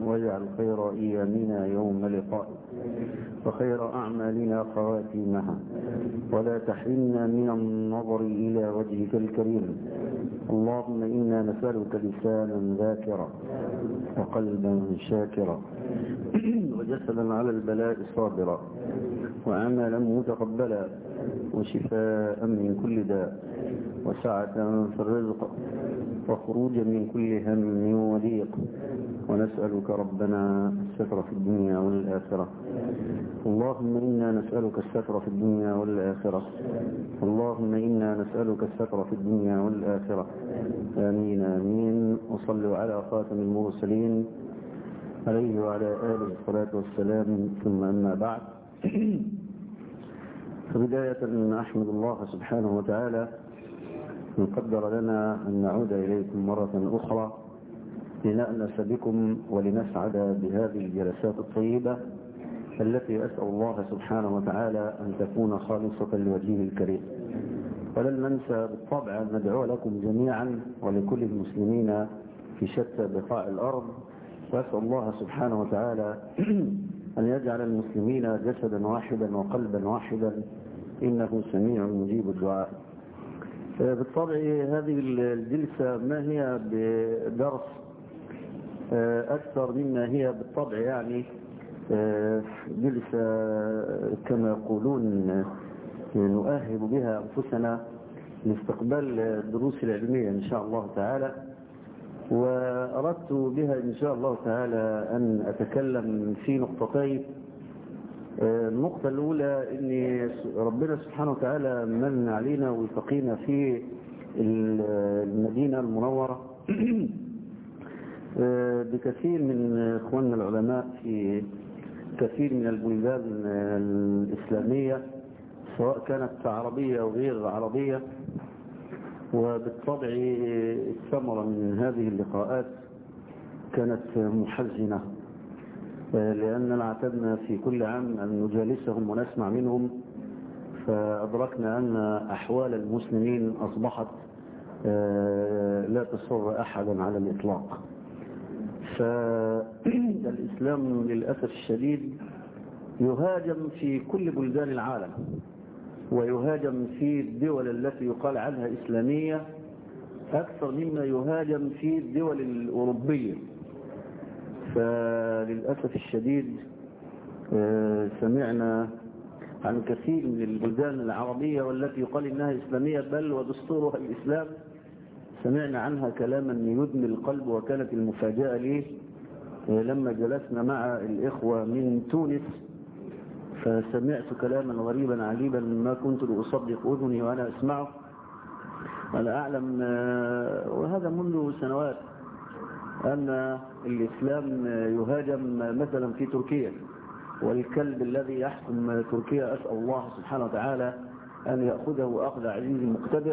واجعل خير أيامنا يوم لقائك وخير أعمالنا خواتيمها ولا تحرمنا من النظر إلى وجهك الكريم اللهم إنا نسألك لسانا ذاكرا وقلبا شاكرا وجسدا على البلاء صابرا وعملا متقبلا وشفاء من كل داء وسعة في الرزق وخروجا من كل هم وضيق ونسألك ربنا الستر في الدنيا والآخرة اللهم إنا نسألك الستر في الدنيا والآخرة اللهم إنا نسألك الستر في الدنيا والآخرة آمين آمين وصلوا على خاتم المرسلين عليه وعلى آله الصلاة والسلام ثم أما بعد فبداية أحمد الله سبحانه وتعالى أن قدر لنا أن نعود إليكم مرة أخرى لنأنس بكم ولنسعد بهذه الجلسات الطيبة التي أسأل الله سبحانه وتعالى أن تكون خالصة لوجهه الكريم ولن ننسى بالطبع أن ندعو لكم جميعا ولكل المسلمين في شتى بقاع الأرض وأسأل الله سبحانه وتعالى أن يجعل المسلمين جسدا واحدا وقلبا واحدا إنه سميع مجيب الدعاء بالطبع هذه الجلسة ما هي بدرس أكثر مما هي بالطبع يعني جلسة كما يقولون نؤهب بها أنفسنا لاستقبال الدروس العلمية إن شاء الله تعالى وأردت بها إن شاء الله تعالى أن أتكلم في نقطتين النقطة الأولى أن ربنا سبحانه وتعالى من علينا ويفقينا في المدينة المنورة بكثير من إخواننا العلماء في كثير من البلدان الإسلامية سواء كانت عربية أو غير عربية وبالطبع الثمرة من هذه اللقاءات كانت محزنة لأننا اعتدنا في كل عام أن نجالسهم ونسمع منهم فأدركنا أن أحوال المسلمين أصبحت لا تسر أحدا على الإطلاق فالإسلام للأسف الشديد يهاجم في كل بلدان العالم ويهاجم في الدول التي يقال عنها إسلامية أكثر مما يهاجم في الدول الأوروبية فللأسف الشديد سمعنا عن كثير من البلدان العربية والتي يقال إنها إسلامية بل ودستورها الإسلام سمعنا عنها كلاما يدمي القلب وكانت المفاجأة لي لما جلسنا مع الإخوة من تونس فسمعت كلاما غريبا عجيبا ما كنت لأصدق أذني وأنا أسمعه أنا أعلم وهذا منذ سنوات أن الإسلام يهاجم مثلا في تركيا والكلب الذي يحكم تركيا أسأل الله سبحانه وتعالى أن يأخذه أخذ عزيز مقتدر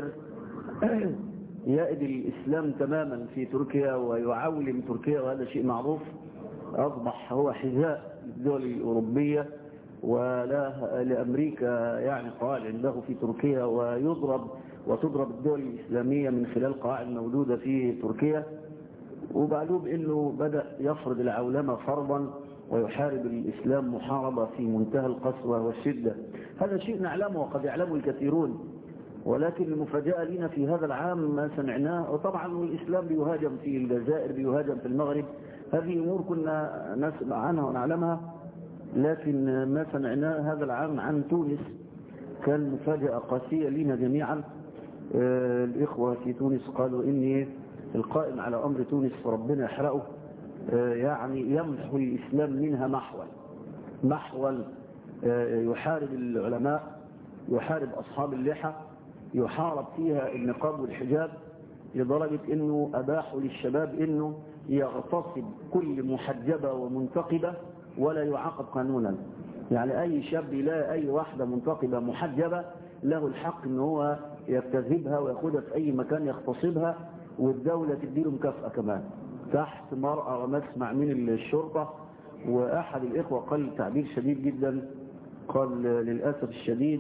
يأذي الإسلام تماما في تركيا ويعولم تركيا وهذا شيء معروف أصبح هو حذاء الدول الأوروبية ولا لأمريكا يعني قواعد عنده في تركيا ويضرب وتضرب الدول الإسلامية من خلال قواعد موجودة في تركيا وبعدهم انه بدأ يفرض العولمة فرضا ويحارب الإسلام محاربة في منتهى القسوة والشدة هذا شيء نعلمه وقد يعلمه الكثيرون ولكن المفاجأة لنا في هذا العام ما سمعناه وطبعا الإسلام بيهاجم في الجزائر بيهاجم في المغرب هذه أمور كنا نسمع عنها ونعلمها لكن ما سمعناه هذا العام عن تونس كان مفاجأة قاسية لنا جميعا الإخوة في تونس قالوا إني القائم على أمر تونس ربنا يحرقه يعني يمحو الإسلام منها محوا محوا يحارب العلماء يحارب أصحاب اللحى يحارب فيها النقاب والحجاب لدرجة أنه أباحوا للشباب أنه يغتصب كل محجبة ومنتقبة ولا يعاقب قانونا يعني أي شاب يلاقي أي واحدة منتقبة محجبة له الحق أنه هو يبتذبها ويأخذها في أي مكان يغتصبها والدولة تديله مكافأة كمان تحت مرأة ومسمع من الشرطة وأحد الإخوة قال تعبير شديد جدا قال للأسف الشديد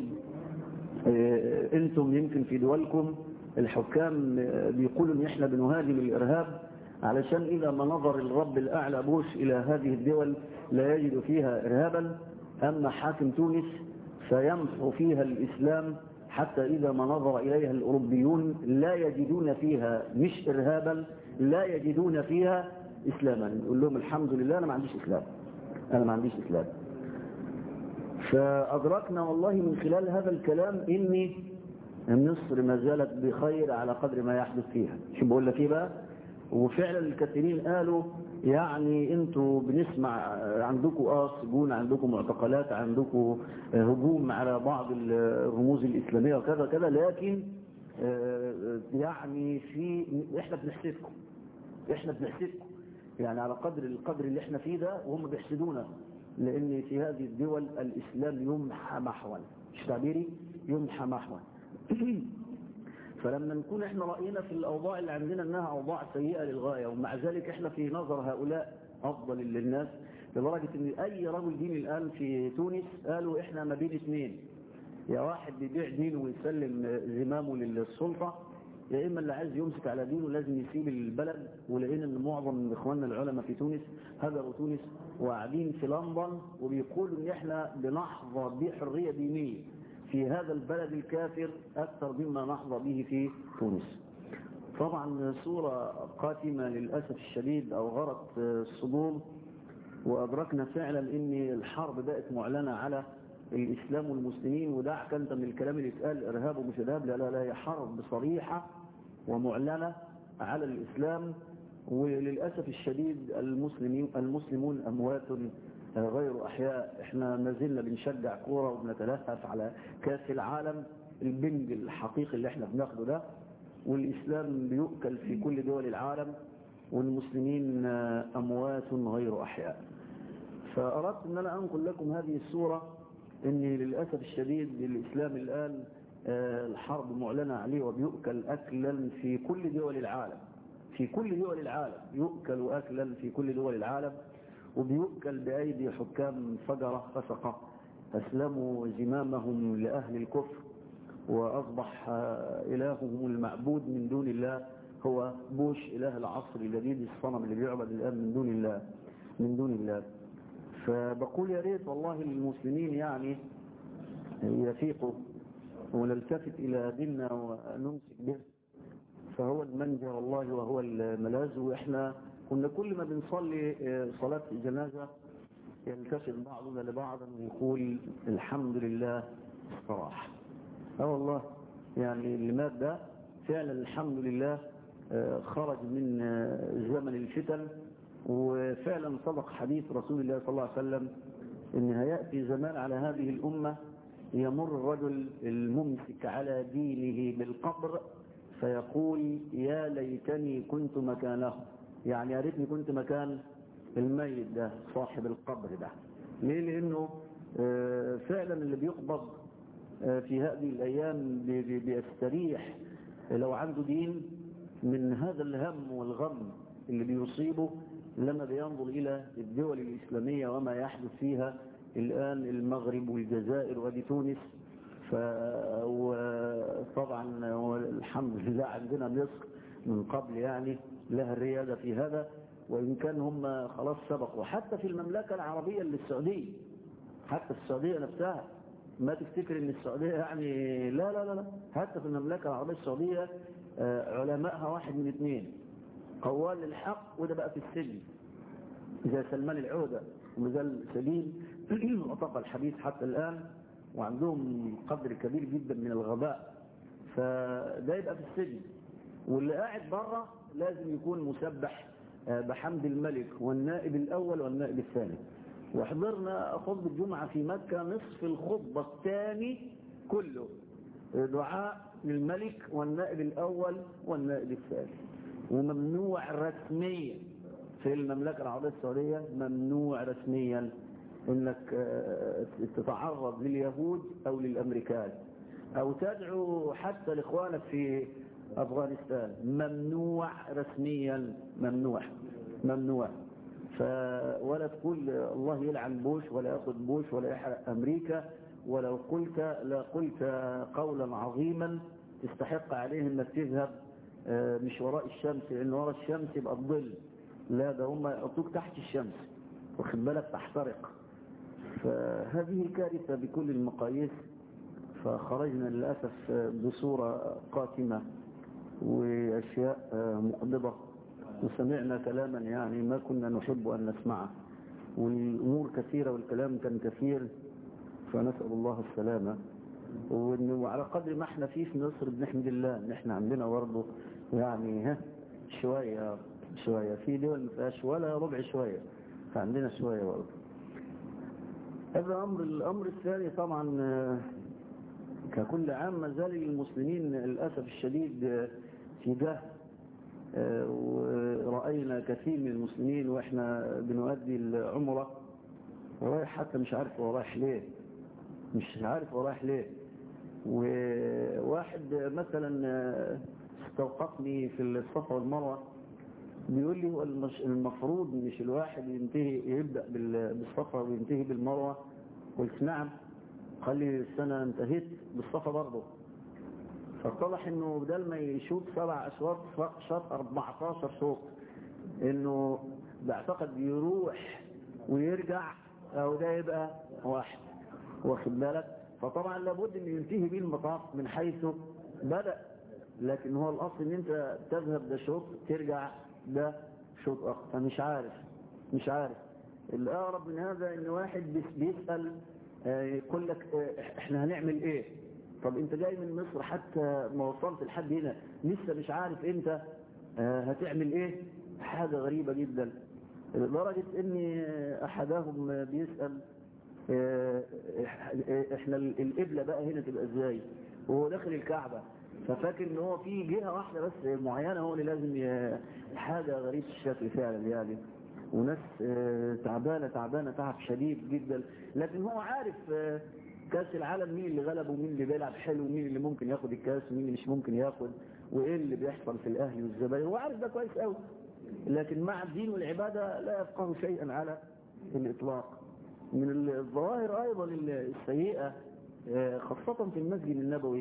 انتم يمكن في دولكم الحكام بيقولوا ان احنا بنهاجم الارهاب علشان إذا ما نظر الرب الأعلى بوش إلى هذه الدول لا يجد فيها إرهابا أما حاكم تونس فيمحو فيها الإسلام حتى إذا ما نظر إليها الأوروبيون لا يجدون فيها مش إرهابا لا يجدون فيها إسلاما نقول لهم الحمد لله أنا ما عنديش إسلام أنا ما عنديش إسلام فأدركنا والله من خلال هذا الكلام إني مصر ما زالت بخير على قدر ما يحدث فيها شو بقول لك ايه بقى وفعلا الكثيرين قالوا يعني انتوا بنسمع عندكم اه سجون عندكم معتقلات عندكم هجوم على بعض الرموز الإسلامية وكذا كذا لكن يعني في احنا بنحسدكم احنا بنحسدكم يعني على قدر القدر اللي احنا فيه ده وهم بيحسدونا لان في هذه الدول الاسلام يمحى محوا مش تعبيري يمحى محوا فلما نكون احنا رأينا في الأوضاع اللي عندنا انها أوضاع سيئة للغاية ومع ذلك احنا في نظر هؤلاء أفضل للناس لدرجة ان أي رجل دين الآن في تونس قالوا احنا ما بين اثنين يا واحد بيبيع دينه ويسلم زمامه للسلطة يا إما اللي عايز يمسك على دينه لازم يسيب البلد ولقينا ان معظم من إخواننا العلماء في تونس هجروا تونس وقاعدين في لندن وبيقولوا ان احنا بنحظى بحرية دينية في هذا البلد الكافر أكثر مما نحظى به في تونس طبعا صورة قاتمة للأسف الشديد أو غرت الصدور وأدركنا فعلا أن الحرب بقت معلنة على الإسلام والمسلمين ودعك أنت من الكلام اللي اتقال إرهاب ومش إرهاب لا لا لا هي حرب صريحة ومعلنة على الإسلام وللأسف الشديد المسلمين المسلمون أموات غير أحياء احنا ما زلنا بنشجع كورة وبنتلهف على كاس العالم البنج الحقيقي اللي احنا بناخده ده والإسلام بيؤكل في كل دول العالم والمسلمين أموات غير أحياء فأردت أن أنا أنقل لكم هذه الصورة أن للأسف الشديد الإسلام الآن الحرب معلنة عليه وبيؤكل أكلا في كل دول العالم في كل دول العالم يؤكل أكلا في كل دول العالم وبيؤكل بأيدي حكام فجرة فسقة أسلموا زمامهم لأهل الكفر وأصبح إلههم المعبود من دون الله هو بوش إله العصر الجديد الصنم اللي بيعبد الآن من دون الله من دون الله فبقول يا ريت والله المسلمين يعني يفيقوا ونلتفت إلى ديننا ونمسك به فهو المنجى والله وهو الملاذ وإحنا كنا كل ما بنصلي صلاة الجنازة يلتفت بعضنا لبعض ويقول الحمد لله استراح اه والله يعني اللي مات ده فعلا الحمد لله خرج من زمن الفتن وفعلا صدق حديث رسول الله صلى الله عليه وسلم ان هيأتي زمان على هذه الأمة يمر الرجل الممسك على دينه بالقبر فيقول يا ليتني كنت مكانه يعني يا ريتني كنت مكان الميت ده صاحب القبر ده ليه لانه فعلا اللي بيقبض في هذه الايام بيستريح لو عنده دين من هذا الهم والغم اللي بيصيبه لما بينظر الى الدول الاسلامية وما يحدث فيها الان المغرب والجزائر وادي تونس ف وطبعا والحمد لله عندنا مصر من قبل يعني لها الريادة في هذا وإن كان هم خلاص سبقوا حتى في المملكة العربية اللي السعودية حتى في السعودية نفسها ما تفتكر ان السعودية يعني لا لا لا, لا. حتى في المملكة العربية السعودية علمائها واحد من اثنين قوال للحق وده بقى في السجن زي سلمان العودة ومازال سليم وطبق الحديث حتى الآن وعندهم قدر كبير جدا من الغباء فده يبقى في السجن واللي قاعد بره لازم يكون مسبح بحمد الملك والنائب الأول والنائب الثاني وحضرنا خطبة الجمعة في مكة نصف الخطبة الثاني كله دعاء للملك والنائب الأول والنائب الثاني وممنوع رسميا في المملكة العربية السعودية ممنوع رسميا انك تتعرض لليهود او للامريكان او تدعو حتى لاخوانك في افغانستان ممنوع رسميا ممنوع ممنوع ف ولا تقول الله يلعن بوش ولا ياخذ بوش ولا يحرق امريكا ولو قلت لا قلت قولا عظيما تستحق عليه انك تذهب آه، مش وراء الشمس لان وراء الشمس يبقى الظل لا ده هم يحطوك تحت الشمس واخد بالك تحترق فهذه كارثة بكل المقاييس فخرجنا للأسف بصورة قاتمة وأشياء مقبضة وسمعنا كلاما يعني ما كنا نحب أن نسمعه والأمور كثيرة والكلام كان كثير فنسأل الله السلامة وعلى قدر ما احنا فيه في مصر بنحمد الله ان احنا عندنا برضه يعني ها شوية شوية في دول ما فيهاش ولا ربع شوية فعندنا شوية برضه هذا أمر الأمر الثاني طبعا آه، ككل عام ما زال المسلمين للأسف الشديد آه، في جهل آه، ورأينا كثير من المسلمين وإحنا بنؤدي العمرة ورايح حتى مش عارف هو رايح ليه مش عارف هو رايح ليه وواحد مثلا آه، استوقفني في الصفا والمروة بيقول لي هو المش- المفروض مش الواحد ينتهي يبدأ بال- بالصفا وينتهي بالمروة قلت نعم قال لي السنة انتهيت بالصفا برضه فاتضح انه بدل ما يشوط سبع اشواط شاط 14 شوط انه بعتقد يروح ويرجع او ده يبقى واحد واخد بالك فطبعا لابد ان ينتهي بيه المطاف من حيث بدأ لكن هو الاصل ان انت تذهب ده شوط ترجع ده شوط اخر فمش عارف مش عارف الاقرب من هذا ان واحد بيس- بيسأل آه، يقول لك آه، احنا هنعمل ايه طب انت جاي من مصر حتى ما وصلت لحد هنا لسه مش عارف انت آه، هتعمل ايه حاجة غريبة جدا لدرجة ان احدهم بيسأل آه، احنا القبلة بقى هنا تبقى ازاي وهو داخل الكعبة ففاكر ان هو في جهة واحدة بس معينة هو اللي لازم ي- حاجة غريبة الشكل فعلا يعني وناس آه، تعبانة تعبانة تعب شديد جدا لكن هو عارف آه، كاس العالم مين اللي غلبه ومين اللي بيلعب حلو ومين اللي ممكن ياخد الكاس ومين اللي مش ممكن ياخد وايه اللي بيحصل في الاهلي والزبائن هو عارف ده كويس قوي لكن مع الدين والعبادة لا يفقه شيئا على الاطلاق من الظواهر ايضا السيئة آه، خاصة في المسجد النبوي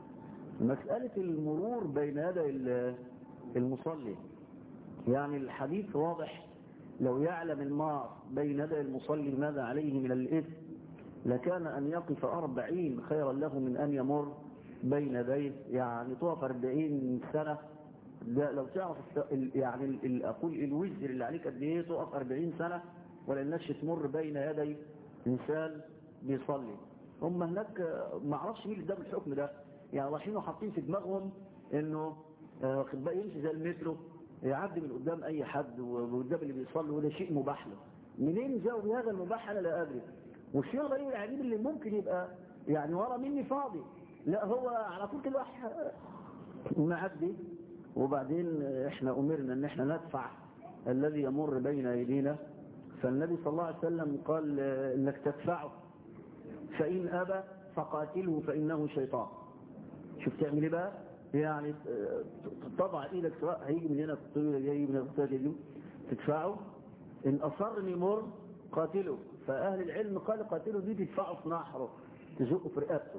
مسألة المرور بين يدي ال- المصلي يعني الحديث واضح لو يعلم المار بين يدي المصلي ماذا عليه من الإثم لكان أن يقف أربعين خيرا له من أن يمر بين يديه يعني تقف أربعين سنة ده لو تعرف الس- ال- يعني ال- ال- أقول الوزر اللي عليك قد إيه تقف أربعين سنة ولا الناس تمر بين يدي إنسان بيصلي هم هناك آه، ما اعرفش مين اللي اداهم الحكم ده يعني رايحين وحاطين في دماغهم انه آه، واخد بالك يمشي زي المترو يعدي من قدام اي حد وقدام اللي بيصلي وده شيء مباح له منين جاوا بهذا المباح انا لا ادري والشيء الغريب العجيب اللي ممكن يبقى يعني ورا مني فاضي لا هو على طول كده واحد نعدي وبعدين احنا امرنا ان احنا ندفع الذي يمر بين ايدينا فالنبي صلى الله عليه وسلم قال آه، انك تدفعه فإن أبى فقاتله فإنه شيطان شوف تعمل ايه بقى يعني آه، تضع ايدك سواء هيجي من هنا تطويل جاي من هنا تدفعه إن أصر إن يمر قاتله فأهل العلم قالوا قاتله دي تدفعه في نحره تزقه في رقبته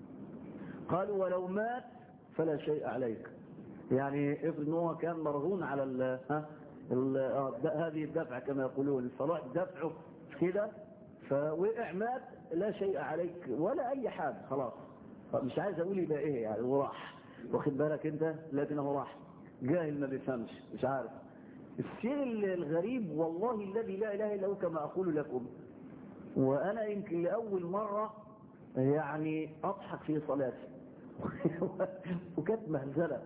قالوا ولو مات فلا شيء عليك يعني افرض ان هو كان مرهون على ال ها ال آه، د- هذه الدفع كما يقولون فراح دفعه كده فوقع مات لا شيء عليك ولا اي حاجه خلاص مش عايز اقول يبقى ايه يعني وراح واخد بالك انت لكن هو راح جاهل ما بيفهمش مش عارف الشيء الغريب والله الذي لا اله الا هو كما اقول لكم وانا يمكن لاول مره يعني اضحك في صلاتي وكانت مهزله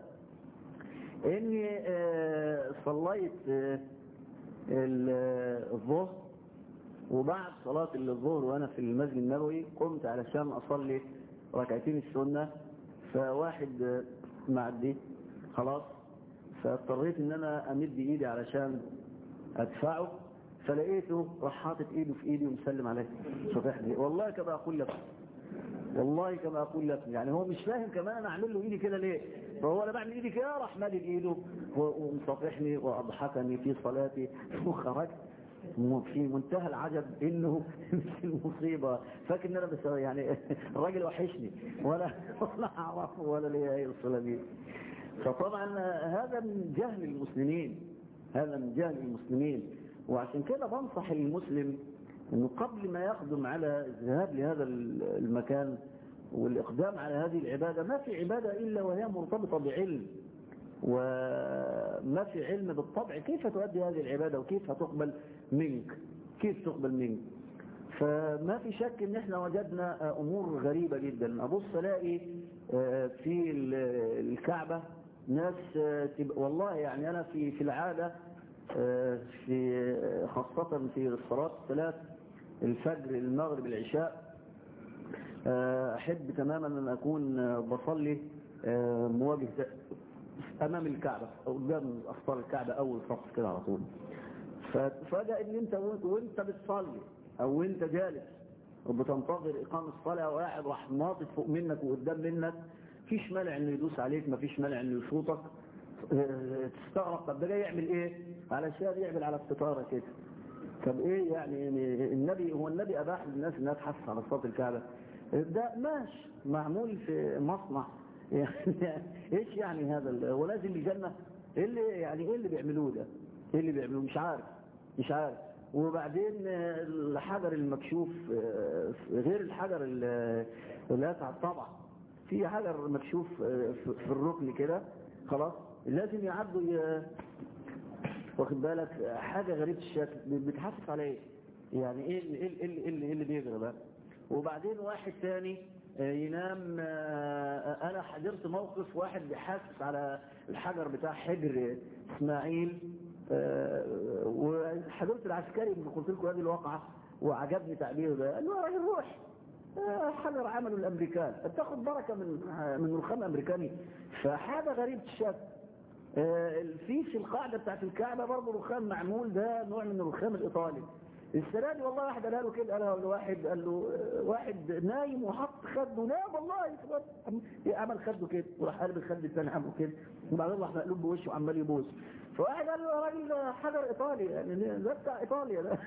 اني آه، صليت آه، ال- آه، الظهر وبعد صلاة الظهر وانا في المسجد النبوي قمت علشان اصلي ركعتين السنة فواحد آه، معدي خلاص فاضطريت ان انا امد ايدي علشان ادفعه فلقيته راح حاطط ايده في ايدي ومسلم عليه صفحني والله كما اقول لك والله كما اقول لك يعني هو مش فاهم كمان انا اعمل له ايدي كده ليه فهو انا بعمل ايدي كده راح مادد ايده و- ومصافحني واضحكني في صلاتي وخرجت م- في منتهى العجب انه مش المصيبه فاكر ان انا بس يعني الراجل وحشني ولا ولا اعرفه ولا ليه اي الصله دي فطبعا هذا من جهل المسلمين هذا من جهل المسلمين وعشان كده بنصح المسلم انه قبل ما يقدم على الذهاب لهذا المكان والاقدام على هذه العبادة ما في عبادة الا وهي مرتبطة بعلم وما في علم بالطبع كيف تؤدي هذه العبادة وكيف تقبل منك كيف تقبل منك فما في شك ان احنا وجدنا امور غريبة جدا ابص الاقي في الكعبة ناس والله يعني انا في في العادة في خاصة في الصلاة الثلاث الفجر المغرب العشاء احب تماما ان اكون بصلي مواجه امام الكعبة او قدام اسطار الكعبة اول صف كده على طول ففجأة ان انت وانت بتصلي او انت جالس وبتنتظر اقامة الصلاة وقاعد راح ناطط فوق منك وقدام منك فيش مانع انه يدوس عليك مفيش مانع انه يشوطك تستغرب طب ده جاي يعمل ايه علشان يعمل على الستارة كده طب ايه يعني النبي هو النبي اباح للناس انها تحسس على صوت الكعبة ده ماشي معمول في مصنع يعني ايش يعني هذا هو لازم الجنة ايه اللي يعني ايه اللي بيعملوه ده ايه اللي بيعملوه مش عارف مش عارف وبعدين الحجر المكشوف غير الحجر اللي يسعد طبعا في حجر مكشوف في الركن كده خلاص لازم يعدوا ي... واخد بالك حاجة غريبة الشكل بتحسس على ايه يعني ايه اللي, إيه اللي, اللي, اللي بيجرى ده وبعدين واحد تاني ينام انا حضرت موقف واحد بيحسس على الحجر بتاع حجر اسماعيل وحضرت العسكري اللي قلت لكم هذه الواقعة وعجبني تعبيره ده قال له يا راجل روح حجر عمله الامريكان تاخد بركة من من رخام امريكاني فحاجة غريبة الشكل في في القاعدة بتاعت الكعبة برضه رخام معمول ده نوع من الرخام الايطالي السنة دي والله واحد قال له كده قال له واحد قال له واحد نايم وحط خده نام والله عمل خده كده وراح قلب الخد الثاني عمله كده وبعدين راح مقلوب بوشه وعمال يبوس فواحد قال له يا راجل حجر ايطالي يعني ده بتاع ايطاليا ده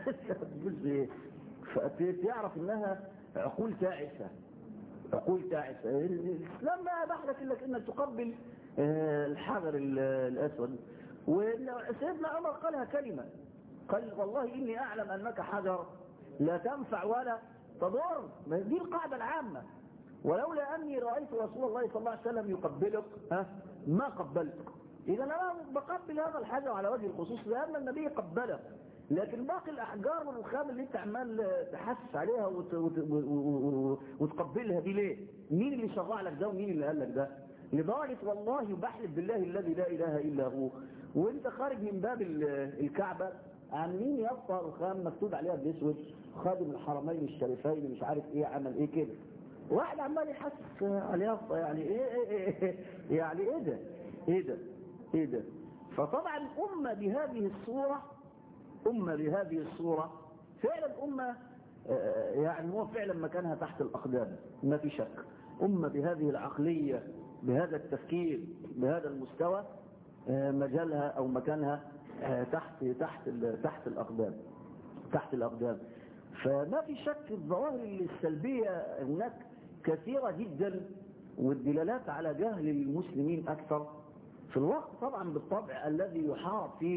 فتعرف انها عقول تعسة عقول تعسة الاسلام ما اباح لك الا انك تقبل الحجر الاسود وسيدنا عمر قالها كلمة قال والله اني اعلم انك حجر لا تنفع ولا تضر دي القاعدة العامة ولولا اني رأيت رسول الله صلى الله عليه وسلم يقبلك ها ما قبلتك اذا انا بقبل هذا الحجر على وجه الخصوص لان النبي قبله لكن باقي الأحجار والرخام اللي انت عمال تحسس عليها وت... وت... وتقبلها دي ليه مين اللي شرع لك ده ومين اللي قال لك ده لدرجة والله بحلف بالله الذي لا إله إلا هو وانت خارج من باب الكعبة عاملين يبقى رخام مكتوب عليها باسود خادم الحرمين الشريفين مش عارف ايه عمل ايه كده واحد عمال يحسس عليها يعني ايه, إيه, إيه يعني ايه ده ايه ده ايه ده فطبعا أمة بهذه الصورة أمة بهذه الصورة فعلا أمة يعني هو فعلا مكانها تحت الأقدام ما في شك أمة بهذه العقلية بهذا التفكير بهذا المستوى مجالها أو مكانها تحت تحت تحت الأقدام تحت الأقدام فما في شك الظواهر السلبية هناك كثيرة جدا والدلالات على جهل المسلمين أكثر في الوقت طبعا بالطبع الذي يحارب فيه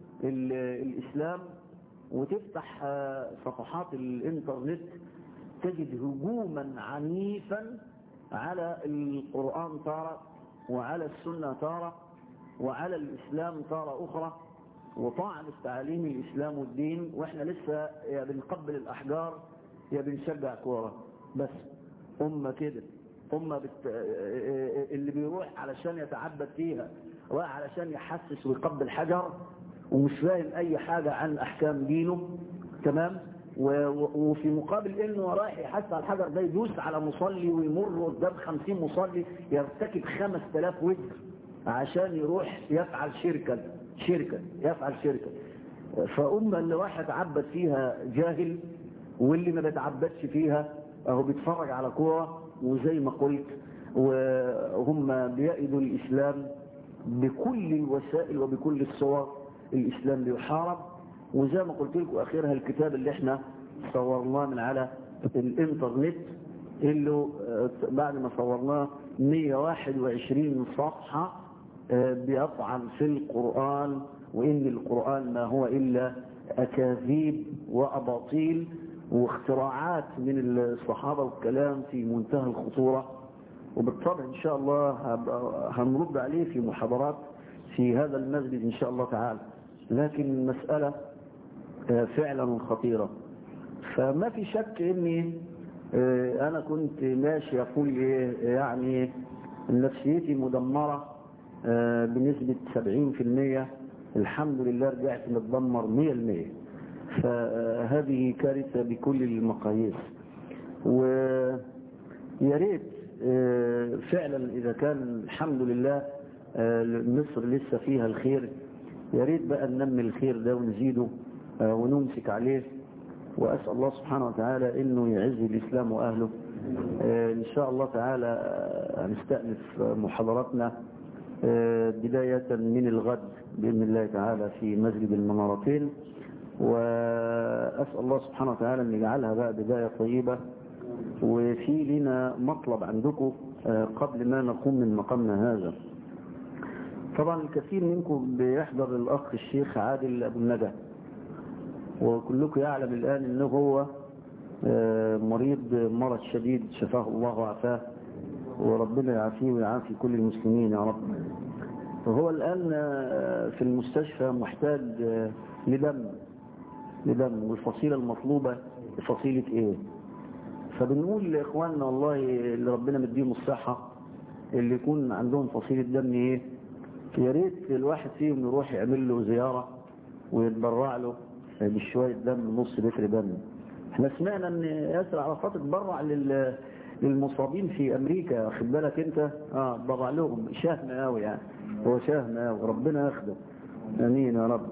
الإسلام وتفتح صفحات الإنترنت تجد هجوما عنيفا على القرآن تارة وعلى السنة تارة وعلى الإسلام تارة أخرى وطعن في تعاليم الإسلام والدين وإحنا لسه يا بنقبل الأحجار يا بنشجع كورة بس أمة كده أمة بت... اللي بيروح علشان يتعبد فيها وعلشان يحسس ويقبل حجر ومش فاهم اي حاجة عن احكام دينه تمام وفي مقابل انه رايح يحس على الحجر ده يدوس على مصلي ويمر قدام خمسين مصلي يرتكب خمس تلاف وزر عشان يروح يفعل شركة شركة يفعل شركة فأمة اللي راح يتعبد فيها جاهل واللي ما بيتعبدش فيها اهو بيتفرج على كورة وزي ما قلت وهم بيأيدوا الإسلام بكل الوسائل وبكل الصور الإسلام بيحارب وزي ما قلت لكم أخيرها الكتاب اللي احنا صورناه من على الانترنت اللي بعد ما صورناه 121 صفحة بيطعن في القرآن وإن القرآن ما هو إلا أكاذيب وأباطيل واختراعات من الصحابة والكلام في منتهى الخطورة وبالطبع إن شاء الله هنرد عليه في محاضرات في هذا المسجد إن شاء الله تعالى لكن المسألة فعلا خطيرة فما في شك إني أنا كنت ماشي أقول يعني نفسيتي مدمرة بنسبة 70% الحمد لله رجعت متدمر 100% فهذه كارثة بكل المقاييس ويا ريت فعلا إذا كان الحمد لله مصر لسه فيها الخير يا ريت بقى ننمي الخير ده ونزيده ونمسك عليه وأسأل الله سبحانه وتعالى إنه يعز الإسلام وأهله إن شاء الله تعالى هنستأنف محاضراتنا بداية من الغد بإذن الله تعالى في مسجد المنارتين وأسأل الله سبحانه وتعالى أن يجعلها بقى بداية طيبة وفي لنا مطلب عندكم قبل ما نقوم من مقامنا هذا طبعا الكثير منكم بيحضر الأخ الشيخ عادل أبو الندى وكلكم يعلم الآن أنه هو مريض مرض شديد شفاه الله وعافاه وربنا يعافيه ويعافي كل المسلمين يا رب فهو الآن في المستشفى محتاج لدم لدم والفصيلة المطلوبة فصيلة ايه فبنقول لإخواننا والله اللي ربنا مديهم الصحة اللي يكون عندهم فصيلة دم ايه يا ريت الواحد فيهم يروح يعمل له زيارة ويتبرع له بشوية دم نص لتر دم احنا سمعنا ان ياسر عرفات اتبرع لل للمصابين في امريكا واخد بالك انت اه اتبرع لهم شهم قوي يعني هو شهم قوي ربنا ياخده امين يا رب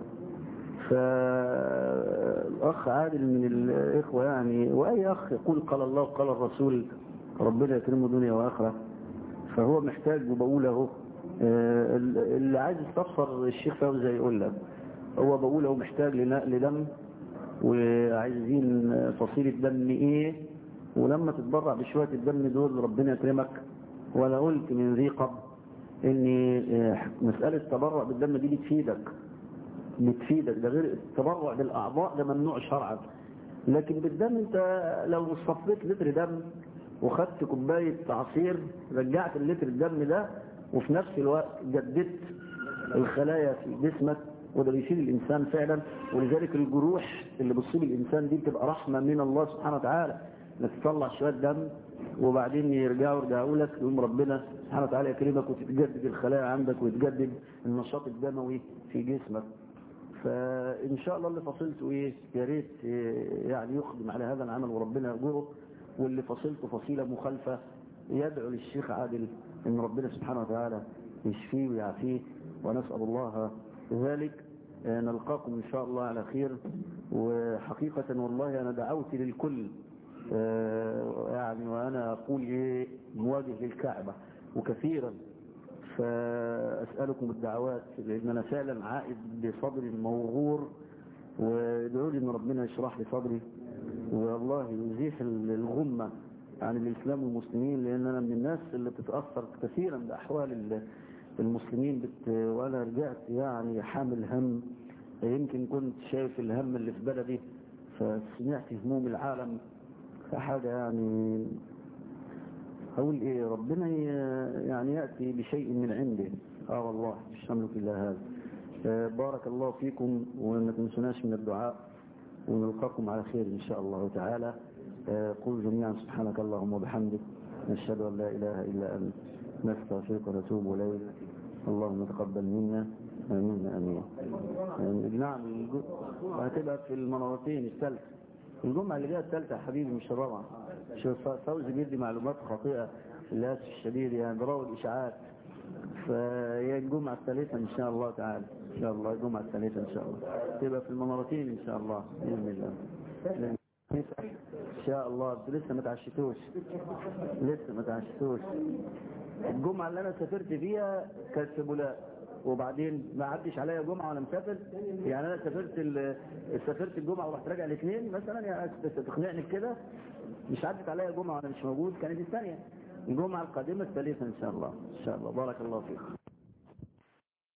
فالاخ عادل من الاخوه يعني واي اخ يقول قال الله وقال الرسول ربنا يكرمه دنيا واخره فهو محتاج وبقول اهو اللي عايز يستفسر الشيخ فوزي يقول لك هو بقول اهو محتاج لنقل دم وعايزين فصيله دم ايه ولما تتبرع بشويه الدم دول ربنا يكرمك وانا قلت من ذي قبل ان مساله التبرع بالدم دي بتفيدك بتفيدك ده غير التبرع بالاعضاء ده ممنوع شرعا لكن بالدم انت لو صفيت لتر دم وخدت كوبايه عصير رجعت اللتر الدم ده وفي نفس الوقت جددت الخلايا في جسمك وده بيفيد الانسان فعلا ولذلك الجروح اللي بتصيب الانسان دي بتبقى رحمه من الله سبحانه وتعالى انك تطلع شويه دم وبعدين يرجعوا يرجعوا لك يقوم ربنا سبحانه وتعالى يكرمك وتتجدد الخلايا عندك ويتجدد النشاط الدموي في جسمك فان شاء الله اللي فصلته ايه يا ريت يعني يخدم على هذا العمل وربنا يأجره واللي فصلته فصيله مخالفه يدعو للشيخ عادل ان ربنا سبحانه وتعالى يشفيه ويعافيه ونسال الله ذلك نلقاكم ان شاء الله على خير وحقيقه والله انا دعوت للكل يعني وانا اقول ايه مواجه للكعبه وكثيرا فاسالكم الدعوات لان انا فعلا عائد بصدري الموغور وادعوا لي ان ربنا يشرح لي صدري والله يزيح الغمه عن الاسلام والمسلمين لان انا من الناس اللي بتتاثر كثيرا باحوال المسلمين بت... وانا رجعت يعني حامل هم يمكن كنت شايف الهم اللي في بلدي فسمعت هموم العالم فحاجة يعني أقول إيه ربنا يعني يأتي بشيء من عنده آه والله مش نملك إلا هذا آه بارك الله فيكم وما تنسوناش من الدعاء ونلقاكم على خير إن شاء الله تعالى آه قل جميعا سبحانك اللهم وبحمدك نشهد أن لا إله إلا أنت نستغفرك ونتوب إليك اللهم تقبل منا امين امين يعني نعم هتبقى في المنارتين الثالثه الجمعه اللي جايه الثالثه يا حبيبي مش الرابعه شوف فوزي بيدي معلومات خاطئه للاسف الشديد يعني بروج اشاعات فهي الجمعه الثالثه ان شاء الله تعالى ان شاء الله الجمعه الثالثه ان شاء الله تبقى في المنارتين ان شاء الله باذن الله ان شاء الله انتوا لسه ما تعشتوش لسه ما تعشتوش الجمعه اللي انا سافرت فيها كانت في بولاق وبعدين ما عدش عليا جمعه وانا مسافر يعني انا سافرت سافرت الجمعه ورحت راجع الاثنين مثلا يعني تقنعني كده مش عدت عليا جمعه وانا مش موجود كانت الثانيه الجمعه القادمه الثالثه ان شاء الله ان شاء الله بارك الله فيك